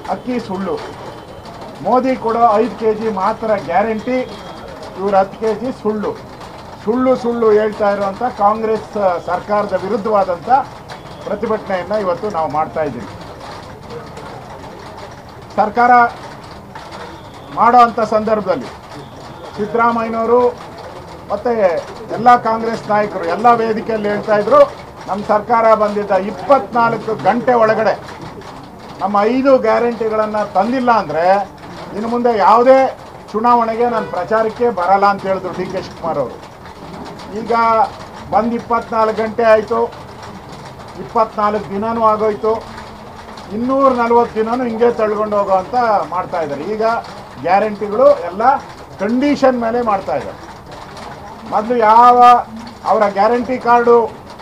ಅಕ್ಕಿ ಸುಳ್ಳು ಮೋದಿ ಕೊಡೋ ಐದು ಕೆ ಜಿ ಮಾತ್ರ ಗ್ಯಾರಂಟಿ ಇವ್ರ ಹತ್ತು ಕೆ ಜಿ ಸುಳ್ಳು ಸುಳ್ಳು ಸುಳ್ಳು ಹೇಳ್ತಾ ಇರುವಂಥ ಕಾಂಗ್ರೆಸ್ ಸರ್ಕಾರದ ವಿರುದ್ಧವಾದಂಥ ಪ್ರತಿಭಟನೆಯನ್ನು ಇವತ್ತು ನಾವು ಮಾಡ್ತಾ ಇದ್ದೀವಿ ಸರ್ಕಾರ ಮಾಡೋ ಅಂಥ ಸಂದರ್ಭದಲ್ಲಿ ಸಿದ್ದರಾಮಯ್ಯನವರು ಮತ್ತು ಎಲ್ಲ ಕಾಂಗ್ರೆಸ್ ನಾಯಕರು ಎಲ್ಲ ವೇದಿಕೆಯಲ್ಲಿ ಹೇಳ್ತಾ ಇದ್ರು ನಮ್ಮ ಸರ್ಕಾರ ಬಂದಿದ್ದ ಇಪ್ಪತ್ನಾಲ್ಕು ಗಂಟೆ ಒಳಗಡೆ ನಮ್ಮ ಐದು ಗ್ಯಾರಂಟಿಗಳನ್ನು ತಂದಿಲ್ಲ ಅಂದರೆ ಇನ್ನು ಮುಂದೆ ಯಾವುದೇ ಚುನಾವಣೆಗೆ ನಾನು ಪ್ರಚಾರಕ್ಕೆ ಬರಲ್ಲ ಅಂತ ಹೇಳಿದ್ರು ಡಿ ಕೆ ಶಿವಕುಮಾರ್ ಅವರು ಈಗ ಬಂದು ಇಪ್ಪತ್ನಾಲ್ಕು ಗಂಟೆ ಆಯಿತು ಇಪ್ಪತ್ನಾಲ್ಕು ದಿನನೂ ಆಗೋಯ್ತು ಇನ್ನೂರ ನಲ್ವತ್ತು ದಿನನೂ ಹಿಂಗೆ ತಳ್ಕೊಂಡು ಹೋಗೋ ಅಂತ ಮಾಡ್ತಾ ಇದ್ದಾರೆ ಈಗ ಗ್ಯಾರಂಟಿಗಳು ಎಲ್ಲ ಕಂಡೀಷನ್ ಮೇಲೆ ಮಾಡ್ತಾ ಇದ್ದಾರೆ ಮೊದಲು ಯಾವ ಅವರ ಗ್ಯಾರಂಟಿ ಕಾರ್ಡು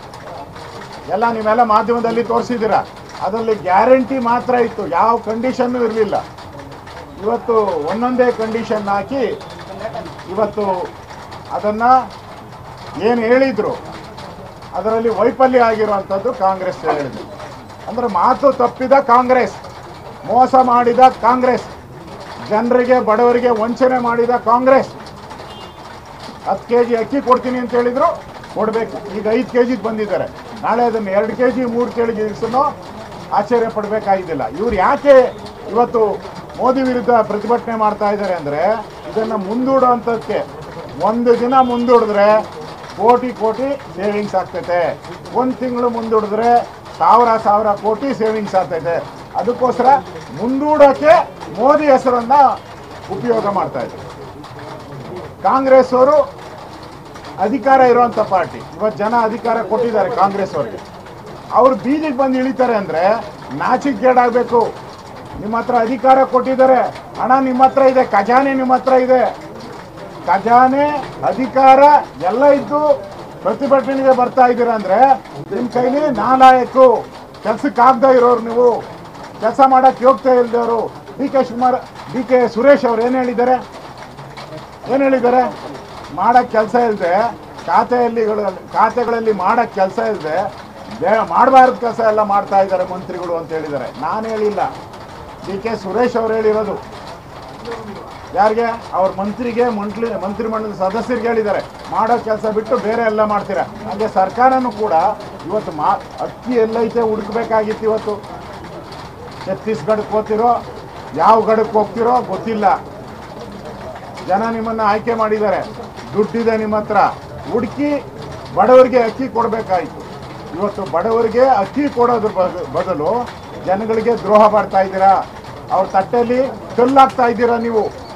ಎಲ್ಲ ನೀವೆಲ್ಲ ಮಾಧ್ಯಮದಲ್ಲಿ ತೋರಿಸಿದ್ದೀರ ಅದರಲ್ಲಿ ಗ್ಯಾರಂಟಿ ಮಾತ್ರ ಇತ್ತು ಯಾವ ಕಂಡೀಷನ್ನು ಇರಲಿಲ್ಲ ಇವತ್ತು ಒಂದೊಂದೇ ಕಂಡೀಷನ್ ಹಾಕಿ ಇವತ್ತು ಅದನ್ನು ಏನು ಹೇಳಿದರು ಅದರಲ್ಲಿ ವೈಫಲ್ಯ ಆಗಿರುವಂಥದ್ದು ಕಾಂಗ್ರೆಸ್ ಹೇಳಿದ್ರು ಅಂದರೆ ಮಾತು ತಪ್ಪಿದ ಕಾಂಗ್ರೆಸ್ ಮೋಸ ಮಾಡಿದ ಕಾಂಗ್ರೆಸ್ ಜನರಿಗೆ ಬಡವರಿಗೆ ವಂಚನೆ ಮಾಡಿದ ಕಾಂಗ್ರೆಸ್ ಹತ್ತು ಕೆ ಜಿ ಅಕ್ಕಿ ಕೊಡ್ತೀನಿ ಅಂತ ಹೇಳಿದ್ರು ಕೊಡಬೇಕು ಈಗ ಐದು ಕೆ ಜಿಗೆ ಬಂದಿದ್ದಾರೆ ನಾಳೆ ಅದನ್ನು ಎರಡು ಕೆ ಜಿ ಮೂರು ಕೆ ಜಿ ದಿವಸನೂ ಆಶ್ಚರ್ಯ ಪಡಬೇಕಾಗಿದ್ದಿಲ್ಲ ಇವ್ರು ಯಾಕೆ ಇವತ್ತು ಮೋದಿ ವಿರುದ್ಧ ಪ್ರತಿಭಟನೆ ಮಾಡ್ತಾ ಇದ್ದಾರೆ ಅಂದರೆ ಇದನ್ನು ಮುಂದೂಡುವಂಥದ್ದಕ್ಕೆ ಒಂದು ದಿನ ಮುಂದೂಡಿದ್ರೆ ಕೋಟಿ ಕೋಟಿ ಸೇವಿಂಗ್ಸ್ ಆಗ್ತೈತೆ ಒಂದು ತಿಂಗಳು ಮುಂದೂಡಿದ್ರೆ ಸಾವಿರ ಸಾವಿರ ಕೋಟಿ ಸೇವಿಂಗ್ಸ್ ಆಗ್ತೈತೆ ಅದಕ್ಕೋಸ್ಕರ ಮುಂದೂಡೋಕ್ಕೆ ಮೋದಿ ಹೆಸರನ್ನು ಉಪಯೋಗ ಮಾಡ್ತಾ ಇದ್ದಾರೆ ಕಾಂಗ್ರೆಸ್ ಅವರು ಅಧಿಕಾರ ಇರುವಂಥ ಪಾರ್ಟಿ ಇವತ್ತು ಜನ ಅಧಿಕಾರ ಕೊಟ್ಟಿದ್ದಾರೆ ಕಾಂಗ್ರೆಸ್ ಅವ್ರಿಗೆ ಅವ್ರು ಬೀದಿಗೆ ಬಂದು ಇಳಿತಾರೆ ಅಂದರೆ ನಾಚಿಕೆಗೇಡಾಗಬೇಕು ನಿಮ್ಮ ಹತ್ರ ಅಧಿಕಾರ ಕೊಟ್ಟಿದ್ದಾರೆ ಹಣ ನಿಮ್ಮ ಹತ್ರ ಇದೆ ಖಜಾನೆ ನಿಮ್ಮ ಹತ್ರ ಇದೆ ಖಜಾನೆ ಅಧಿಕಾರ ಎಲ್ಲ ಇದ್ದು ಪ್ರತಿಭಟನೆಗೆ ಬರ್ತಾ ಇದ್ದೀರಾ ಅಂದರೆ ನಿಮ್ಮ ಕೈಲಿ ನಾಲಾಯಕು ಕೆಲ್ಸಕ್ಕೆ ಆಗದೆ ಇರೋರು ನೀವು ಕೆಲಸ ಮಾಡೋಕ್ಕೆ ಯೋಗ್ಯತೆ ಇಲ್ದವರು D K Shivakumar D K Suresh ಅವ್ರು ಏನು ಹೇಳಿದ್ದಾರೆ ಏನು ಹೇಳಿದ್ದಾರೆ ಮಾಡೋಕ್ಕೆ ಕೆಲಸ ಇಲ್ಲದೆ ಖಾತೆಯಲ್ಲಿ ಖಾತೆಗಳಲ್ಲಿ ಮಾಡೋಕ್ಕೆ ಕೆಲಸ ಇಲ್ಲದೆ ಬೇ ಮಾಡಬಾರ್ದು ಕೆಲಸ ಎಲ್ಲ ಮಾಡ್ತಾ ಇದ್ದಾರೆ ಮಂತ್ರಿಗಳು ಅಂತ ಹೇಳಿದ್ದಾರೆ ನಾನು ಹೇಳಿಲ್ಲ ಡಿ ಕೆ ಸುರೇಶ್ ಅವ್ರು ಹೇಳಿರೋದು ಯಾರಿಗೆ ಅವ್ರ ಮಂತ್ರಿಗೆ ಮಂತ್ರಿ ಮಂತ್ರಿಮಂಡಲದ ಸದಸ್ಯರಿಗೆ ಹೇಳಿದ್ದಾರೆ ಮಾಡೋ ಕೆಲಸ ಬಿಟ್ಟು ಬೇರೆ ಎಲ್ಲ ಮಾಡ್ತೀರಾ ಹಾಗೆ ಸರ್ಕಾರನೂ ಕೂಡ ಇವತ್ತು ಮಾ ಅಕ್ಕಿ ಎಲ್ಲೈತೆ ಹುಡುಕ್ಬೇಕಾಗಿತ್ತು ಇವತ್ತು ಛತ್ತೀಸ್ಗಢಕ್ಕೆ ಹೋಗ್ತಿರೋ ಯಾವ ಗಡಕ್ಕೆ ಹೋಗ್ತಿರೋ ಗೊತ್ತಿಲ್ಲ ಜನ ನಿಮ್ಮನ್ನು ಆಯ್ಕೆ ಮಾಡಿದ್ದಾರೆ ದುಡ್ಡಿದೆ ನಿಮ್ಮ ಹತ್ರ ಹುಡುಕಿ ಬಡವರಿಗೆ ಅಕ್ಕಿ ಕೊಡಬೇಕಾಯಿತು ಇವತ್ತು ಬಡವರಿಗೆ ಅಕ್ಕಿ ಕೊಡೋದ್ರ ಬದ- ಬದಲು ಜನಗಳಿಗೆ ದ್ರೋಹ ಮಾಡ್ತಾ ಇದ್ದೀರಾ ಅವ್ರ ತಟ್ಟೆಯಲ್ಲಿ ಕಲ್ಲಾಗ್ತಾ ಇದ್ದೀರಾ ನೀವು